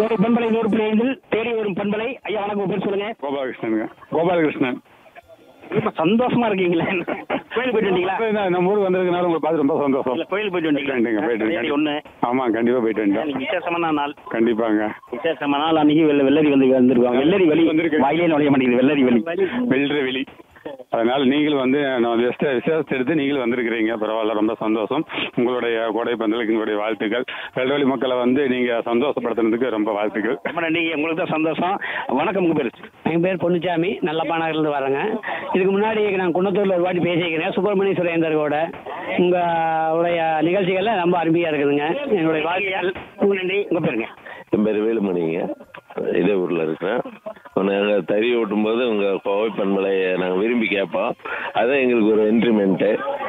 கோடை பண்பலை நூறு புள்ளி ஐந்தில் தேடி வரும் பண்பலை ஐயா வணக்கம் உங்க பேர் சொல்லுங்க கோபாலகிருஷ்ணனுங்க கோபாலகிருஷ்ணன் ரொம்ப சந்தோஷமா இருக்கீங்களே கோயிலுக்கு போயிட்டு வந்தீங்களா அதான் நம்ம ஊருக்கு வந்திருக்கனால உங்களை பார்த்து ரொம்ப சந்தோஷம் இல்ல கோயிலுக்கு போயிட்டு போயிட்டு வந்துட்டேங்க, போயிட்டு வந்தீங்களா வந்துட்டேன். ஒண்ணு ஆமா கண்டிப்பா போயிட்டு வந்தேன் இன்னைக்கு விசேஷமான நாள் கண்டிப்பாங்க விசேஷமான நாள் அன்னைக்கு வெள்ள வெள்ளரி வந்து வந்திருக்காங்க வெள்ளரி வெளி வந்திருக்கு. வாயிலே நுழைய மாட்டேங்குது வெள்ளரி வெளி வெல்ற வெளி அதனால நீங்கள் வந்து நான் விசேஷ விசேஷத்தை எடுத்து நீங்கள் வந்திருக்கிறீங்க பரவாயில்ல ரொம்ப சந்தோஷம் உங்களுடைய கோடை பந்தலுக்கு எங்களுடைய வாழ்த்துக்கள் வெள்ளவெளி மக்களை வந்து நீங்க சந்தோஷப்படுத்துனதுக்கு ரொம்ப வாழ்த்துக்கள் ரொம்ப நன்றி உங்களுக்கு தான் சந்தோஷம் வணக்கம் உங்க பேர் என் பேர் பொன்னுச்சாமி நல்லப்பானகிலிருந்து வரேங்க இதுக்கு முன்னாடி நான் குன்னத்தூரில் ஒரு வாட்டி பேசியிருக்கிறேன் சுப்பிரமணிய சுரேந்தரோட உங்களுடைய நிகழ்ச்சிகள்ல ரொம்ப அருமையாக இருக்குதுங்க என்னுடைய வாழ்க்கையால் ரொம்ப நன்றி உங்க பேருங்க என் பேர் வேலுமணிங்க இதே ஊரில் இருக்கிறேன் நாங்கள் தறி ஓட்டும்போது உங்கள் கோவை பண்பலையை நாங்கள் விரும்பி கேட்போம் அதுதான் எங்களுக்கு ஒரு என்ட்ரிமெண்ட்டு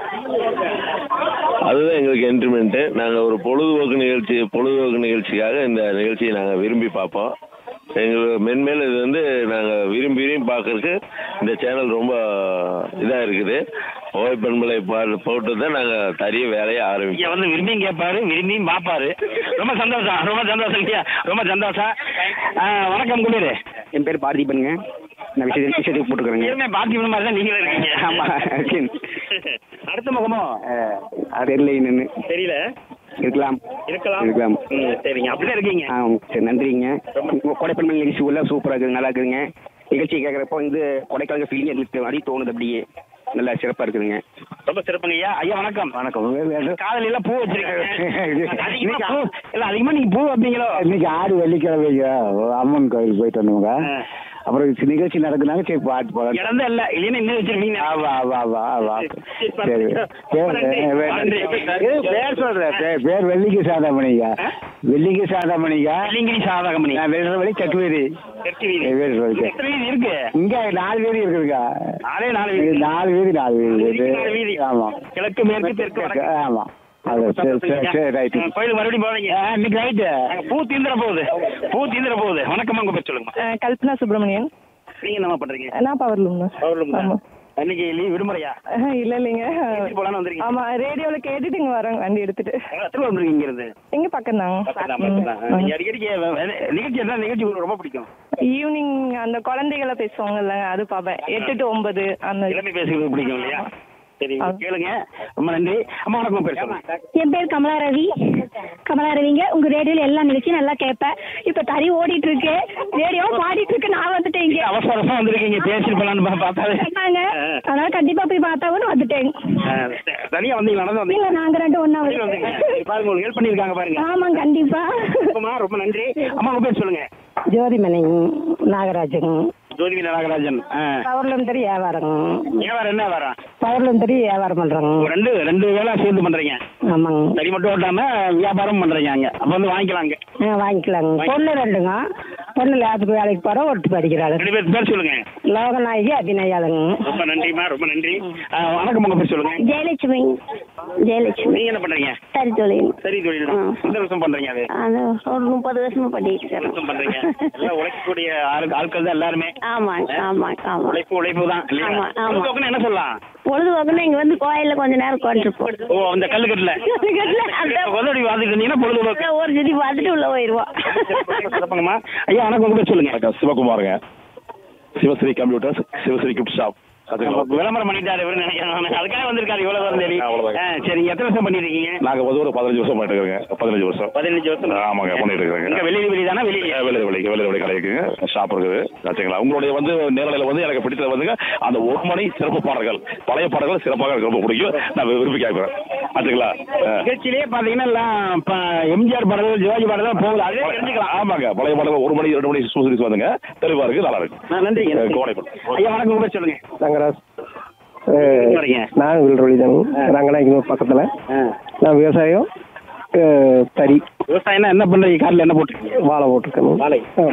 அதுதான் எங்களுக்கு என்ட்ரிமெண்ட்டு நாங்கள் ஒரு பொழுதுபோக்கு நிகழ்ச்சி பொழுதுபோக்கு நிகழ்ச்சிக்காக இந்த நிகழ்ச்சியை நாங்கள் விரும்பி பார்ப்போம் எங்களுக்கு மென்மேலும் இது வந்து நாங்கள் விரும்பி விரும்பி பார்க்கறதுக்கு இந்த சேனல் ரொம்ப இதாக இருக்குது கோவை பண்பலை பா போட்டு தான் நாங்கள் தறிய வேலையை இங்க ஆரம்பிப்போம் வந்து விரும்பியும் கேட்பாரு விரும்பியும் பார்ப்பாரு ரொம்ப சந்தோஷம் ரொம்ப சந்தோஷம் ஐயா ரொம்ப சந்தோஷம் ஆ, வணக்கம் உங்க பேரு என் பேர் பார்த்திபனுங்க நான் விஷயத்துக்கு விஷயத்துக்கு போட்டுக்கிறேங்க இருமே பார்த்திபன் மாதிரி தான் நீங்களும் இருக்கீங்க ஆமா, இருக்கேன். அடுத்த முகமோ அது இல்லை நின்று தெரியல இருக்கலாம் இருக்கலாம் இருக்கலாம் ம், சரிங்க அப்படிதான் இருக்கீங்க ஆ சரி நன்றிங்க உங்கள் கொடைப்பண்மை நிகழ்ச்சி உள்ள சூப்பராக இருக்குது நல்லா இருக்குதுங்க நிகழ்ச்சி கேட்குறப்போ வந்து கொடைக்கானல் ஃபீலிங் எங்களுக்கு அப்படி தோணுது அப்படியே நல்லா சிறப்பாக இருக்குதுங்க ரொம்ப சிறப்புங்க ஐயா ஐயா வணக்கம் வணக்கம் காதல எல்லாம் பூ வச்சிருக்கீங்க அதிகமா பூ இல்ல அதிகமா நீங்க பூ வைப்பீங்களோ இன்னைக்கு ஆடி வெள்ளிக்கிழமைங்க அம்மன் கோயில் போயிட்டு வந்தவங்க அப்புறம் சி- நிகழ்ச்சி நடக்குனாங்க சரி பாட்டு போலாம் இடம் இல்ல இல்லைன்னா இன்னும் வச்சிருக்கீங்க ஆமா ஆமா ஆமா ஆமா சரி பேர் நன்றி. ஏ, பேர் சொல்றேன் பேர் பேர் வெள்ளிக்கு சாதாமணிங்க வெள்ளிக்கு சாதாமணிங்க வெள்ளிங்கிரி சாதகமணி நான் வெள்ளவழி சட்டுவேரி தெற்கு வீதி பேர் சொல்லிட்டு எத்தனை வீதி இருக்கு இங்க நாலு வீதி இருக்குதுங்க நாலே நாலு இது வீதி நாலு வீதி நாலு வீதி நாலு வீதி ஆமா கிழக்கு மேற்கு தெற்கு வடக்கு ஆமா அது சரி சரி சரி ரைட்டு ஆ, கோயிலுக்கு மறுபடியும் போவீங்க இன்னைக்கு ரைட்டு அங்க பூ தீந்துற போகுது பூ தீந்துற போகுது வணக்கம் உங்க பேர் சொல்லுங்க அஹ் கல்பனா சுப்பிரமணியன் நீங்க என்ன பண்றீங்க நான் பவர்லூம்ண்ணா பவர்லூம் ஆமா இன்னைக்கு லீவ் விடுமுறையா அஹ் இல்ல இல்லைங்க எப்படி போலான்னு வந்திருக்கீங்க ஆமா ரேடியோல கேட்டுட்டு இங்க வரேன் வண்டி எடுத்துட்டு எத்தனை வந்துருக்கீங்க இங்க இருந்து எங்க பக்கம் பக்கத்துல, பக்கத்துல. நீங்க அடிக்கடிக்கு வே- நிகழ்ச்சி என்ன நிகழ்ச்சி உங்களுக்கு ரொம்ப பிடிக்கும் ஈவினிங் அந்த குழந்தைகளை பேசுவாங்கல்ல அது பார்ப்பேன் எட்டு டு ஒன்பது அந்த இளமை பேசுறது பிடிக்கும் இல்லையா சரி ஆ. கேளுங்க ரொம்ப நன்றி அம்மா வணக்கம் உங்க பேர் சொல்லுங்க என் பேர் கமலாரவி கமலாரவிங்க உங்க ரேடியோல எல்லா நிகழ்ச்சியும் நல்லா கேட்பேன் இப்ப தறி ஓடிட்டு இருக்கு ரேடியோ பாடிட்டு இருக்கு நான் வந்துட்டேன் இங்க அவசர அவசரம் வந்திருக்கீங்க பேசிட்டு போலான்னு பா- பார்த்தாலே சொன்னாங்க அதனால கண்டிப்பா போய் பார்த்தாவும் வந்துட்டேன் ஆ, தனியா வந்தீங்களா நடந்து வந்தீங்க இல்ல நாங்க ரெண்டு ஒண்ணா தனியா வந்தீங்க சரி, பாருங்க உங்களுக்கு ஹெல்ப் பண்ணிருக்காங்க பாருங்க ஆமா கண்டிப்பா அம்மா ரொம்ப நன்றி அம்மா உங்க பேர் சொல்லுங்க ஜோதிமணி நாகராஜன் ஜோதிவி நாகராஜன் ஆ. பவர்லூம் தறி வியாபாரம் வியாபாரம் என்ன வியாபாரம் பவர்லூம் தறி வியாபாரம் பண்ணுறோங்க ரெண்டு ரெண்டு வேலை சேர்ந்து பண்றீங்க ஆமாங்க தறி மட்டும் ஓட்டாம வியாபாரம் பண்றீங்க அங்க அப்ப வந்து வாங்கிக்கலாங்க ஆ வாங்கிக்கலாங்க பொண்ணு ரெண்டுங்க பொண்ணு லேபுக்கு வேலைக்கு போகிறோம் ஒருத்தி படிக்கிறாள் ரெண்டு பேர் பேர் சொல்லுங்க லோகநாயகி அபிநயாளுங்க ரொம்ப நன்றிம்மா ரொம்ப நன்றி ஆ, வணக்கம் உங்க பேர் சொல்லுங்க ஜெயலட்சுமி ஜெயலட்சுமி நீங்க என்ன பண்றீங்க சரி தொழில் சரி தொழில் தான். எந்த வருஷம் பண்றீங்க அது அது ஒரு முப்பது வருஷமா பண்ணிட்டு எத்தனை வருஷம் பண்றீங்க இருக்கேன் எல்லாம் உழைக்கக்கூடிய ஆள் ஆட்கள் தான் எல்லாருமே ஆமா ஆமா ஆமா உழைப்பு உழைப்பு தான் இல்லையா ஆமா, ஆமா. பொழுதுபோக்குன்னு என்ன சொல்லலாம் பொழுதுபோக்குன்னா இங்க வந்து கோயில்ல கொஞ்ச நேரம் உட்காந்துருப்போம் ஓ அந்த கல்லுக்கட்டுல உதவி பார்த்துட்டு இருந்தீங்கன்னா பொழுதுபோக்கு ஒரு சுத்தி பார்த்துட்டு உள்ள போயிருவோம் சிறப்புங்கம்மா ஐயா வணக்கம் உங்க பேர் சொல்லுங்க வணக்கம் சிவகுமாருங்க Sivasri computers Sivasri gift shop அதுங்களா விளம்பரம் பண்ணிட்டாரு இவரு நினைக்கிறேன் நானு. அதுக்காக வந்திருக்காரு இவ்வளவு தூரம் தேடி ஆ, அவ்வளவுதாங்க. ஆ, சரிங்க எத்தனை வருஷம் பண்ணிருக்கீங்க நாங்கள் வந்து ஒரு பதினஞ்சு வருஷம் பண்ணிட்டு இருக்கோங்க பதினஞ்சு வருஷம் பதினஞ்சு வருஷம் ஆமாங்க, பண்ணிட்டு இருக்கிறேங்க. இங்க வெளியே வெளியே தானே வெளியே வெளியே வெளியே வெளியே வெளியே கடை இருக்குங்க ஷாப் இருக்குது ஆச்சுங்களா உங்களுடைய வந்து நேரலையில் வந்து எனக்கு பிடித்தது வந்துங்க அந்த ஒரு மணி சிறப்பு பாடல்கள் பழைய பாடல்கள் சிறப்பாக எனக்கு ரொம்ப பிடிக்கும் நான் விரும்பி கேட்குறேன் ஆச்சுங்களா ஆ. நிகழ்ச்சியிலேயே பாத்தீங்கன்னா எல்லாம் இப்ப எம்ஜிஆர் பாடல்கள் சிவாஜி பாடல்கள் போகுது அதே தெரிஞ்சுக்கலாம் ஆமாங்க பழைய பாடல்கள் ஒரு மணி ரெண்டு மணி சூசிரிஸ் வந்துங்க தெளிவாக இருக்கு நல்லா இருக்கு ஆ, நன்றிங்க நன்றி. கோடைப்பல் ஐயா வணக்கம் உங்க பேர் சொல்லுங்க தங்கராஜ் எங்க வரீங்க நான் வில்ரொழி தானுங்க ரங்கநாயக்கனூர் பக்கத்தில் நான் விவசாயம் அஹ், தறி விவசாயம் என்ன பண்றீங்க கார்ல என்ன போட்டுருக்கீங்க வாழை போட்டிருக்கேன் வாழை ஆ.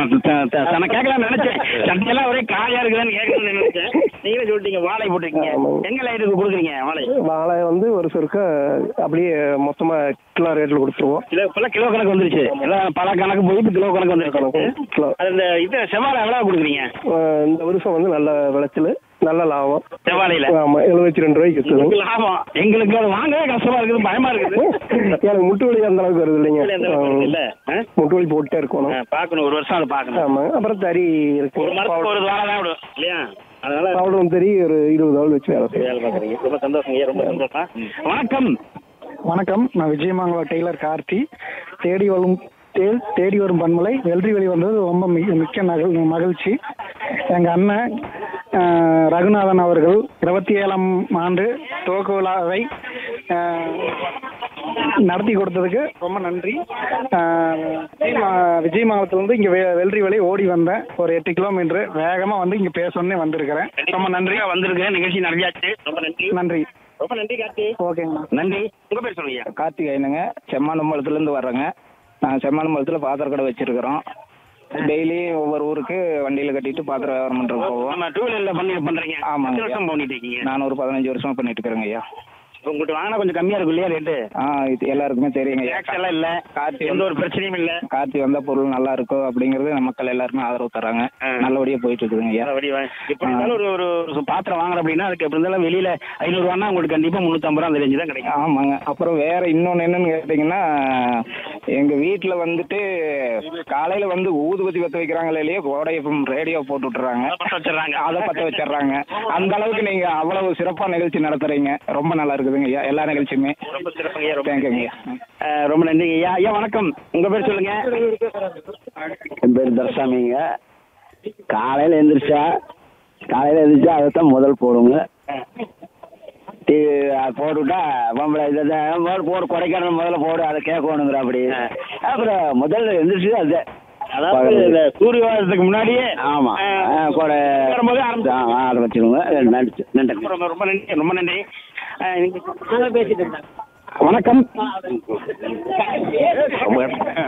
நான் கேட்கலாம் நினைச்சேன் சட்டையெல்லாம் ஒரே காயா இருக்குதான்னு கேட்கணும்னு நினைச்சேன் நீங்களே சொல்லிட்டீங்க வாழை போட்டிருக்கீங்க ஆமாங்க. எங்க லைட்டுக்கு கொடுக்குறீங்க வாழை வாழை வந்து ஒரு சொருக்க அப்படியே மொத்தமாக கிலோ ரேட்டில் கொடுத்துருவோம் கிலோ இப்பெல்லாம் கிலோ கணக்கு வந்துருச்சு எல்லாம் பல கணக்கு போய் இப்போ கிலோ கணக்கு வந்துருக்கு கிலோ அது இந்த இது செவ்வாழை எவ்வளவு கொடுக்குறீங்க அஹ், இந்த வருஷம் வந்து நல்ல விளைச்சல் நல்ல லாபம் செவ்வாழையில ஆமாம் எழுபத்தி ரெண்டு ரூபாய்க்கு விற்றுது லாபம் எங்களுக்கு அது வாங்கவே கஷ்டமா இருக்குது பயமா இருக்குது எனக்கு முட்டு வலி அந்த அளவுக்கு வருது இல்லைங்க இல்ல, அந்த அளவுக்கு இல்ல ஆ? முட்டு கோழி போட்டே இருக்கணும் பார்க்கணும் ஒரு வருஷம் அதை பார்க்கணும் ஆமா அப்புறம் தறி ஒரு இருக்கும் மரத்துக்கு ஒரு வாரம் தான் விடும் இல்லையா அதனால பவுடரும் தறி ஒரு இருபது ஆள் வச்சு வேலை செய்யும் வேலை பார்க்குறீங்க ரொம்ப சந்தோஷம் ஐயா ரொம்ப சந்தோஷம் வணக்கம் வணக்கம் நான் விஜயமங்கலம் டெய்லர் கார்த்தி தேடி வரும் தேல் தேடி வரும் பன்மலை வெள்ளரி வெளி வந்தது ரொம்ப மிக மிக்க நகல் மகிழ்ச்சி எங்கள் அண்ணன் ஆஹ், ரகுநாதன் அவர்கள் இருபத்தி ஏழாம் ஆண்டு துவக்க விழாவை ஆஹ், நடத்தி கொடுத்ததுக்கு ரொம்ப நன்றி ஆஹ், விஜயமா- விஜயமங்கலத்துலேருந்து இங்கே வெ வெள்ளரி வெளி ஓடி வந்தேன் ஒரு எட்டு கிலோமீட்டர் வேகமாக வந்து இங்கே பேசணுன்னே வந்திருக்கிறேன் ரொம்ப நன்றி நன்றியா வந்திருக்கேன் நிகழ்ச்சி நடந்தாச்சு ரொம்ப நன்றி நன்றி ரொம்ப நன்றி கார்த்தி ஓகேங்கண்ணா நன்றி உங்க பேர் சொல்லுங்க கார்த்திகேயனுங்க செம்மானம்பலத்துலேருந்து வர்றேங்க நாங்கள் செம்மானம்பலத்தில் பாத்திர கடை வச்சுருக்கிறோம் டெய்லி ஒவ்வொரு ஊருக்கு வண்டியில் கட்டிட்டு பாத்திர வியாபாரம் பண்ணுறது போவோம் நம்ம டூ வீலர்ல பண்ணி பண்றீங்க ஆமாங்க. எத்தனை வருஷம் பண்ணிட்டு இருக்கீங்க நான் ஒரு பதினஞ்சு வருஷமா பண்ணிட்டு இருக்கிறேங்க ஐயா உங்கள்கிட்ட வாங்கினா கொஞ்சம் கம்மியா இருக்கும் இல்லையா ரேட்டு ஆ இது எல்லாருக்குமே தெரியுங்க ஐயா டேக்ஸ் எல்லாம் இல்ல கார்த்தி எந்த ஒரு பிரச்சனையும் இல்ல கார்த்தி வந்த பொருள் நல்லா இருக்கும் அப்படிங்கிறது நம்ம மக்கள் எல்லாருமே ஆதரவு தராங்க ஆ. நல்லபடியாக போயிட்டு இருக்குதுங்க ஐயா நல்லபடி வா- எப்படி இருந்தாலும் ஒரு ஒரு ஒரு பாத்திரம் வாங்குறோம் அப்படின்னா அதுக்கு எப்படி இருந்தாலும் வெளியில ஐநூறுவானா உங்களுக்கு கண்டிப்பா முந்நூற்றம்பது ரூபா அந்த ரேஞ்சு தான் கிடைக்கும் ஆமாங்க அப்புறம் வேற இன்னொன்று என்னன்னு கேட்டிங்கன்னா எங்க வீட்டில் வந்துட்டு காலையில வந்து ஊதுபத்தி பற்ற வைக்கிறாங்களே இல்லையோ கோடை ரேடியோ போட்டு விட்டுறாங்க அதை பத்த வச்சிடுறாங்க. அதை பற்ற வச்சிடுறாங்க அந்த அளவுக்கு நீங்க அவ்வளவு சிறப்பா நிகழ்ச்சி நடத்துறீங்க ரொம்ப நல்லா இருக்குதுங்க ஐயா எல்லா நிகழ்ச்சியுமே ரொம்ப சிறப்புங்க ஐயா, ரொம்ப தேங்க்யூங்க ஐயா அஹ், ரொம்ப நன்றிங்க ஐயா ஐயா வணக்கம் உங்க பேர் சொல்லுங்க என் பேர் தர்சாமிங்க காலையில் எந்திரிச்சா காலையில் எந்திரிச்சா அதை தான் முதல் போடுங்க டீ போட்டுவிட்டா பொம்பளை இதை தான் போடு போடு கொடைக்கானல் முதல்ல போடு அதை கேட்கணுங்கிற அப்படி அப்புறம் முதல்ல எந்திரிச்சு அது அதாவது இந்த சூரியவாதத்துக்கு முன்னாடியே ஆமாம் அஹ், கொடை வரும்போது ஆரம்பிச்சு ஆரம்பிச்சிருங்க நன்றி நன்றி ரொம்ப ரொம்ப நன்றி ரொம்ப நன்றி அஹ், நீங்க பேசிட்டு வணக்கம்